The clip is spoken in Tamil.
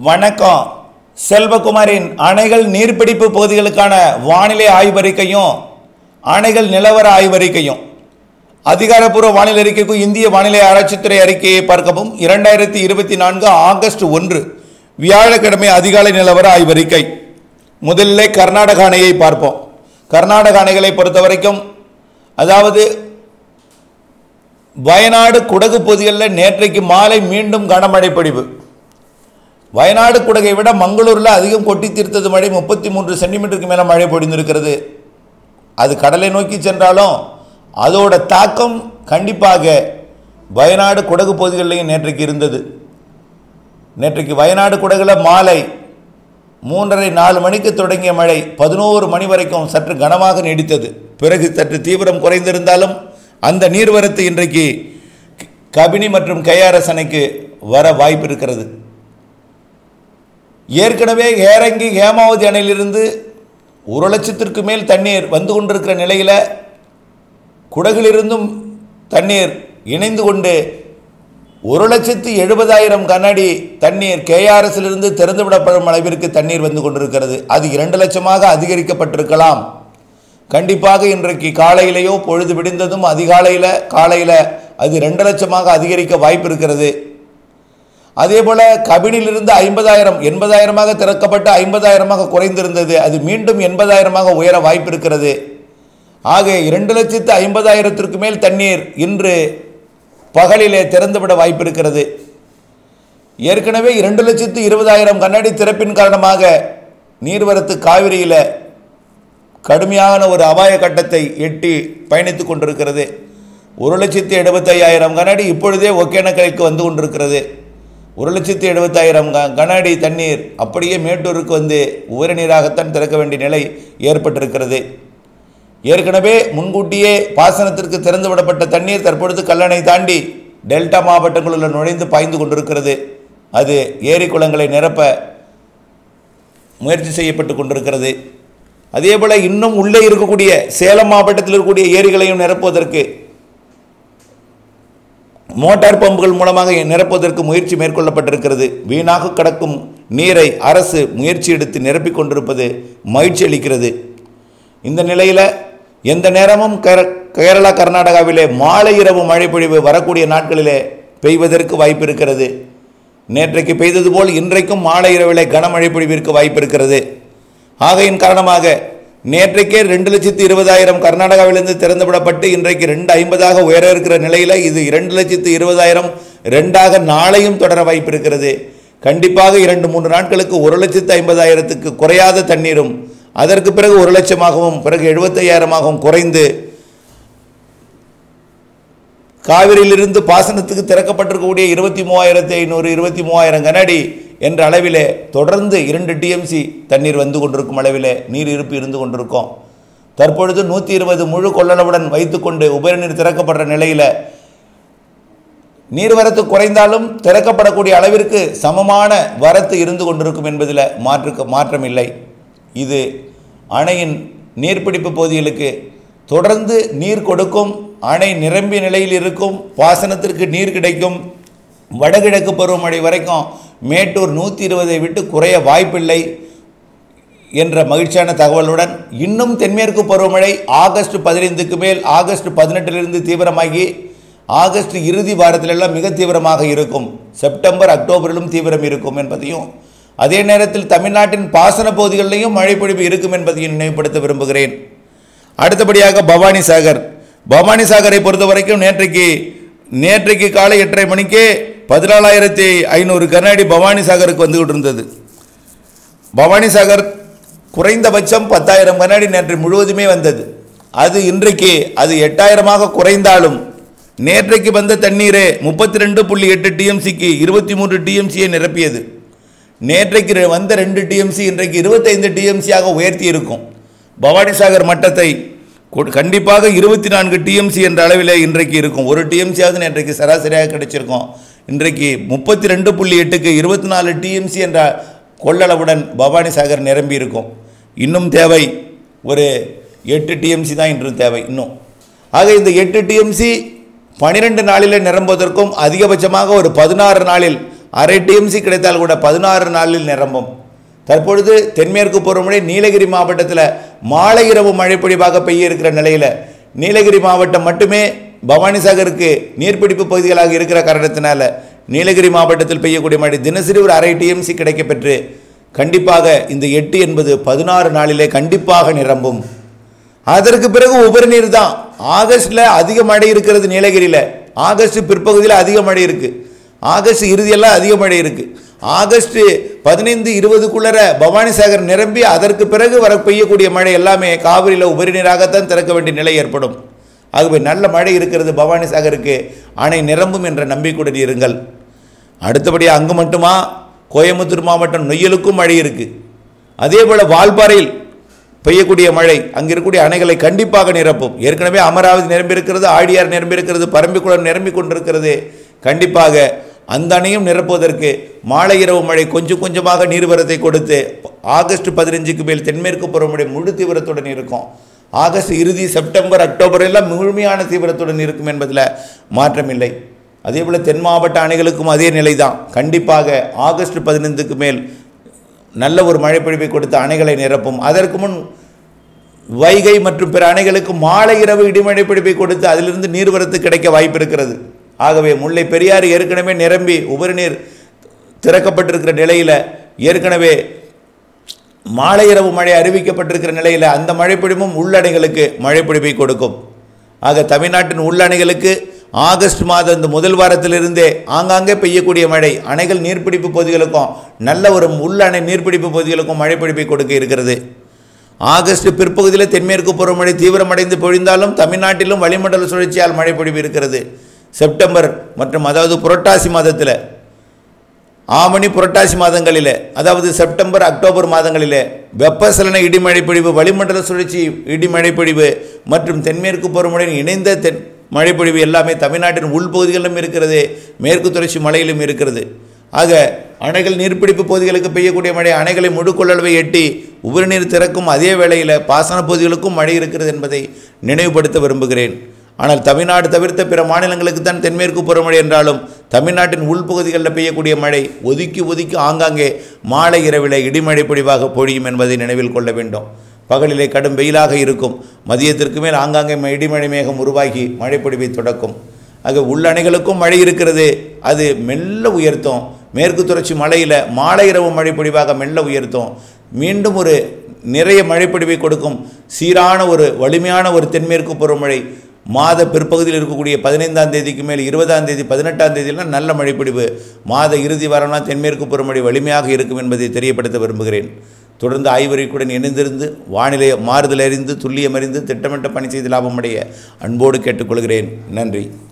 வணக்கம் செல்வகுமாரின் அணைகள் நீர்பிடிப்பு பகுதிகளுக்கான வானிலை ஆய்வறிக்கையும் அணைகள் நிலவர ஆய்வறிக்கையும் அதிகாரப்பூர்வ வானிலை அறிக்கைக்கும் இந்திய வானிலை ஆராய்ச்சித்துறை அறிக்கையை பார்க்கவும் இரண்டாயிரத்தி இருபத்தி நான்கு ஆகஸ்ட் ஒன்று வியாழக்கிழமை அதிகாலை நிலவர ஆய்வறிக்கை முதலிலே கர்நாடக அணையை பார்ப்போம் கர்நாடக அணைகளை பொறுத்த வரைக்கும் அதாவது வயநாடு குடகு பகுதிகளில் நேற்றைக்கு மாலை மீண்டும் கனமழை பொழிவு வயநாடு குடகை விட மங்களூரில் அதிகம் கொட்டி தீர்த்தது மழை முப்பத்தி மூன்று சென்டிமீட்டருக்கு மேலே மழை பொழிந்திருக்கிறது அது கடலை நோக்கி சென்றாலும் அதோட தாக்கம் கண்டிப்பாக வயநாடு குடகு பகுதிகளிலையும் நேற்றைக்கு இருந்தது நேற்றைக்கு வயநாடு குடகுல மாலை மூன்றரை நாலு மணிக்கு தொடங்கிய மழை பதினோரு மணி வரைக்கும் சற்று கனமாக நீடித்தது பிறகு சற்று தீவிரம் குறைந்திருந்தாலும் அந்த நீர்வரத்து இன்றைக்கு கபினி மற்றும் கைஆர்எஸ் அணைக்கு வர வாய்ப்பு இருக்கிறது ஏற்கனவே ஏரங்கி ஹேமாவதி அணையிலிருந்து ஒரு லட்சத்திற்கு மேல் தண்ணீர் வந்து கொண்டிருக்கிற நிலையில் குடகிலிருந்தும் தண்ணீர் இணைந்து கொண்டு ஒரு லட்சத்து எழுபதாயிரம் கனஅடி தண்ணீர் கேஆர்எஸ்லிருந்து திறந்துவிடப்படும் அளவிற்கு தண்ணீர் வந்து கொண்டிருக்கிறது அது இரண்டு லட்சமாக அதிகரிக்கப்பட்டிருக்கலாம் கண்டிப்பாக இன்றைக்கு காலையிலேயோ பொழுது விடிந்ததும் அதிகாலையில் காலையில் அது ரெண்டு லட்சமாக அதிகரிக்க வாய்ப்பு இருக்கிறது அதே போல கபினிலிருந்து ஐம்பதாயிரம் எண்பதாயிரமாக திறக்கப்பட்டு ஐம்பதாயிரமாக குறைந்திருந்தது அது மீண்டும் எண்பதாயிரமாக உயர வாய்ப்பு இருக்கிறது ஆக இரண்டு லட்சத்து ஐம்பதாயிரத்திற்கு மேல் தண்ணீர் இன்று பகலிலே திறந்துவிட வாய்ப்பு இருக்கிறது ஏற்கனவே இரண்டு லட்சத்து இருபதாயிரம் கண்ணாடி திறப்பின் காரணமாக நீர்வரத்து காவிரியில் கடுமையான ஒரு அபாய கட்டத்தை எட்டி பயணித்து கொண்டிருக்கிறது ஒரு லட்சத்து எழுபத்தையாயிரம் கனஅடி இப்பொழுதே ஒகேனக்கரைக்கு வந்து கொண்டிருக்கிறது ஒரு லட்சத்து எழுபத்தாயிரம் க கனஅடி தண்ணீர் அப்படியே மேட்டூருக்கு வந்து உயர நீராகத்தான் திறக்க வேண்டிய நிலை ஏற்பட்டிருக்கிறது ஏற்கனவே முன்கூட்டியே பாசனத்திற்கு திறந்து விடப்பட்ட தண்ணீர் தற்பொழுது கல்லணை தாண்டி டெல்டா மாவட்டங்களில் நுழைந்து பாய்ந்து கொண்டிருக்கிறது அது ஏரி குளங்களை நிரப்ப முயற்சி செய்யப்பட்டு கொண்டிருக்கிறது அதே போல் இன்னும் உள்ளே இருக்கக்கூடிய சேலம் மாவட்டத்தில் இருக்கக்கூடிய ஏரிகளையும் நிரப்புவதற்கு மோட்டார் பம்புகள் மூலமாக நிரப்புவதற்கு முயற்சி மேற்கொள்ளப்பட்டிருக்கிறது வீணாக கிடக்கும் நீரை அரசு முயற்சி எடுத்து நிரப்பிக் கொண்டிருப்பது மகிழ்ச்சி அளிக்கிறது இந்த நிலையில் எந்த நேரமும் கேர கேரளா கர்நாடகாவிலே மாலை இரவு மழை பொழிவு வரக்கூடிய நாட்களிலே பெய்வதற்கு வாய்ப்பு இருக்கிறது நேற்றைக்கு பெய்தது போல் இன்றைக்கும் மாலை இரவிலே கனமழை பொழிவிற்கு வாய்ப்பு இருக்கிறது ஆகையின் காரணமாக நேற்றைக்கே ரெண்டு லட்சத்து இருபதாயிரம் கர்நாடகாவிலிருந்து திறந்துவிடப்பட்டு இன்றைக்கு ரெண்டு ஐம்பதாக உயர இருக்கிற நிலையில் இது இரண்டு லட்சத்து இருபதாயிரம் ரெண்டாக நாளையும் தொடர வாய்ப்பு இருக்கிறது கண்டிப்பாக இரண்டு மூன்று நாட்களுக்கு ஒரு லட்சத்து ஐம்பதாயிரத்துக்கு குறையாத தண்ணீரும் அதற்கு பிறகு ஒரு லட்சமாகவும் பிறகு எழுபத்தையாயிரமாகவும் குறைந்து காவிரியிலிருந்து பாசனத்துக்கு திறக்கப்பட்டிருக்கக்கூடிய இருபத்தி மூவாயிரத்தி ஐநூறு இருபத்தி மூவாயிரம் கனஅடி என்ற அளவிலே தொடர்ந்து இரண்டு டிஎம்சி தண்ணீர் வந்து கொண்டிருக்கும் அளவிலே நீர் இருப்பு இருந்து கொண்டிருக்கும் தற்பொழுது நூற்றி இருபது முழு கொள்ளளவுடன் வைத்துக்கொண்டு உபரிநீர் திறக்கப்படுற நிலையில் நீர்வரத்து குறைந்தாலும் திறக்கப்படக்கூடிய அளவிற்கு சமமான வரத்து இருந்து கொண்டிருக்கும் என்பதில் மாற்று மாற்றமில்லை இது அணையின் நீர்பிடிப்பு பகுதிகளுக்கு தொடர்ந்து நீர் கொடுக்கும் அணை நிரம்பிய நிலையில் இருக்கும் பாசனத்திற்கு நீர் கிடைக்கும் வடகிழக்கு பருவமழை வரைக்கும் மேட்டூர் நூற்றி இருபதை விட்டு குறைய வாய்ப்பில்லை என்ற மகிழ்ச்சியான தகவலுடன் இன்னும் தென்மேற்கு பருவமழை ஆகஸ்ட் பதினைந்துக்கு மேல் ஆகஸ்ட் பதினெட்டிலிருந்து தீவிரமாகி ஆகஸ்ட் இறுதி வாரத்திலெல்லாம் மிக தீவிரமாக இருக்கும் செப்டம்பர் அக்டோபரிலும் தீவிரம் இருக்கும் என்பதையும் அதே நேரத்தில் தமிழ்நாட்டின் பாசன பகுதிகளிலையும் மழை பொழிவு இருக்கும் என்பதையும் நினைவுபடுத்த விரும்புகிறேன் அடுத்தபடியாக பவானி சாகர் பவானி சாகரை பொறுத்த வரைக்கும் நேற்றைக்கு நேற்றைக்கு காலை எட்டரை மணிக்கே பதினாலாயிரத்தி ஐநூறு கண்ணாடி பவானி சாகருக்கு வந்துகிட்டு இருந்தது பவானி சாகர் குறைந்தபட்சம் பத்தாயிரம் கண்ணாடி நேற்று முழுவதுமே வந்தது அது இன்றைக்கு அது எட்டாயிரமாக குறைந்தாலும் நேற்றைக்கு வந்த தண்ணீரே முப்பத்தி ரெண்டு புள்ளி எட்டு டிஎம்சிக்கு இருபத்தி மூன்று டிஎம்சியை நிரப்பியது நேற்றைக்கு ரெ- வந்த ரெண்டு டிஎம்சி இன்றைக்கு இருபத்தைந்து டிஎம்சியாக உயர்த்தி இருக்கும் பவானி சாகர் மட்டத்தை கொ- கண்டிப்பாக இருபத்தி நான்கு டிஎம்சி என்ற அளவிலே இன்றைக்கு இருக்கும் ஒரு டிஎம்சியாவது நேற்றைக்கு சராசரியாக கிடைச்சிருக்கும் இன்றைக்கு முப்பத்தி ரெண்டு புள்ளி எட்டுக்கு இருபத்தி நாலு டிஎம்சி என்ற கொள்ளளவுடன் பவானி சாகர் நிரம்பி இருக்கும் இன்னும் தேவை ஒரு எட்டு டிஎம்சி தான் இன்று தேவை இன்னும் ஆக இந்த எட்டு டிஎம்சி பனிரெண்டு நாளில் நிரம்புவதற்கும் அதிகபட்சமாக ஒரு பதினாறு நாளில் அரை டிஎம்சி கிடைத்தால் கூட பதினாறு நாளில் நிரம்பும் தற்பொழுது தென்மேற்கு பருவமழை நீலகிரி மாவட்டத்தில் மாலை இரவு மழை பொழிவாக பெய்ய இருக்கிற நிலையில் நீலகிரி மாவட்டம் மட்டுமே பவானிசாகருக்கு நீர்பிடிப்பு பகுதிகளாக இருக்கிற காரணத்தினால நீலகிரி மாவட்டத்தில் பெய்யக்கூடிய மழை தினசரி ஒரு அரை டிஎம்சி கிடைக்கப்பெற்று கண்டிப்பாக இந்த எட்டு என்பது பதினாறு நாளிலே கண்டிப்பாக நிரம்பும் அதற்கு பிறகு உபரி நீர் தான் ஆகஸ்ட்ல அதிக மழை இருக்கிறது நீலகிரியில் ஆகஸ்ட் பிற்பகுதியில் அதிக மழை இருக்கு ஆகஸ்ட் இறுதியெல்லாம் அதிக மழை இருக்கு ஆகஸ்ட் பதினைந்து இருபதுக்குள்ளர பவானிசாகர் நிரம்பி அதற்கு பிறகு வர பெய்யக்கூடிய மழை எல்லாமே காவிரியில் உபரி நீராகத்தான் திறக்க வேண்டிய நிலை ஏற்படும் ஆகவே நல்ல மழை இருக்கிறது பவானிசாகருக்கு அணை நிரம்பும் என்ற நம்பிக்கையுடன் இருங்கள் அடுத்தபடியாக அங்கு மட்டுமா கோயம்புத்தூர் மாவட்டம் நொய்யலுக்கும் மழை இருக்குது அதே போல் வால்பாறையில் பெய்யக்கூடிய மழை அங்கே இருக்கக்கூடிய அணைகளை கண்டிப்பாக நிரப்பும் ஏற்கனவே அமராவதி நிரம்பியிருக்கிறது ஆழியார் நிரம்பியிருக்கிறது பரம்பிக்குளம் நிரம்பிக் கொண்டிருக்கிறது கண்டிப்பாக அந்த அணையும் நிரப்புவதற்கு மாலை இரவு மழை கொஞ்சம் கொஞ்சமாக நீர்வரத்தை கொடுத்து ஆகஸ்ட் பதினஞ்சுக்கு மேல் தென்மேற்கு பருவமழை முழு தீவிரத்துடன் இருக்கும் ஆகஸ்ட் இறுதி செப்டம்பர் அக்டோபர் எல்லாம் முழுமையான தீவிரத்துடன் இருக்கும் என்பதில் மாற்றமில்லை அதே போல் தென் மாவட்ட அணைகளுக்கும் அதே நிலை தான் கண்டிப்பாக ஆகஸ்ட் பதினைந்துக்கு மேல் நல்ல ஒரு மழைப்பொழிவை கொடுத்து அணைகளை நிரப்பும் அதற்கு முன் வைகை மற்றும் பிற அணைகளுக்கு மாலை இரவு இடிமழை பிடிப்பை கொடுத்து அதிலிருந்து நீர்வரத்து கிடைக்க வாய்ப்பு இருக்கிறது ஆகவே முல்லை பெரியாறு ஏற்கனவே நிரம்பி உபரி நீர் திறக்கப்பட்டிருக்கிற நிலையில் ஏற்கனவே மாலை இரவு மழை அறிவிக்கப்பட்டிருக்கிற நிலையில் அந்த மழைப்பிடிப்பும் உள்ளணைகளுக்கு மழைப்பிடிப்பை கொடுக்கும் ஆக தமிழ்நாட்டின் உள்ளணைகளுக்கு ஆகஸ்ட் மாதம் இந்த முதல் வாரத்திலிருந்தே ஆங்காங்கே பெய்யக்கூடிய மழை அணைகள் நீர்பிடிப்பு பகுதிகளுக்கும் நல்ல ஒரு உள்ளணை நீர்பிடிப்பு பகுதிகளுக்கும் மழைப்பிடிப்பை கொடுக்க இருக்கிறது ஆகஸ்ட் பிற்பகுதியில் தென்மேற்கு பருவமழை தீவிரமடைந்து பொழிந்தாலும் தமிழ்நாட்டிலும் வளிமண்டல சுழற்சியால் மழை பொழிவு இருக்கிறது செப்டம்பர் மற்றும் அதாவது புரட்டாசி மாதத்தில் ஆவணி புரட்டாசி மாதங்களிலே அதாவது செப்டம்பர் அக்டோபர் மாதங்களிலே வெப்பசலன இடிமழை பொழிவு வளிமண்டல சுழற்சி இடிமழை பொழிவு மற்றும் தென்மேற்கு பருவமழையின் இணைந்த தென் மழைப்பொழிவு எல்லாமே தமிழ்நாட்டின் உள்பகுதிகளிலும் இருக்கிறது மேற்கு தொடர்ச்சி மலையிலும் இருக்கிறது ஆக அணைகள் நீர்பிடிப்பு பகுதிகளுக்கு பெய்யக்கூடிய மழை அணைகளை முழு கொள்ளளவை எட்டி உபரிநீர் திறக்கும் அதே வேளையில் பாசன பகுதிகளுக்கும் மழை இருக்கிறது என்பதை நினைவுபடுத்த விரும்புகிறேன் ஆனால் தமிழ்நாடு தவிர்த்த பிற மாநிலங்களுக்கு தான் தென்மேற்கு பருவமழை என்றாலும் தமிழ்நாட்டின் உள்பகுதிகளில் பெய்யக்கூடிய மழை ஒதுக்கி ஒதுக்கி ஆங்காங்கே மாலை இரவில் இடிமழை பொழிவாக பொழியும் என்பதை நினைவில் கொள்ள வேண்டும் பகலிலே கடும் வெயிலாக இருக்கும் மதியத்திற்கு மேல் ஆங்காங்கே ம- இடிமழை மேகம் உருவாகி மழைப்பொழிவை தொடக்கும் ஆக உள்ளணைகளுக்கும் மழை இருக்கிறது அது மெல்ல உயர்த்தும் மேற்கு தொடர்ச்சி மலையில் மாலை இரவு மழை பொழிவாக மெல்ல உயர்த்தும் மீண்டும் ஒரு நிறைய மழைப்பொழிவை கொடுக்கும் சீரான ஒரு வலிமையான ஒரு தென்மேற்கு பருவமழை மாத பிற்பகுதியில் இருக்கக்கூடிய பதினைந்தாம் தேதிக்கு மேல் இருபதாம் தேதி பதினெட்டாம் தேதியெல்லாம் நல்ல மழைப்பொழிவு மாத இறுதி வாரம்லாம் தென்மேற்கு பருவமழை வலிமையாக இருக்கும் என்பதை தெரியப்படுத்த விரும்புகிறேன் தொடர்ந்து ஆய்வறிக்குடன் இணைந்திருந்து வானிலை மாறுதல் அறிந்து துல்லியம் அறிந்து திட்டமிட்ட பணி செய்து லாபமடைய அன்போடு கேட்டுக்கொள்கிறேன் நன்றி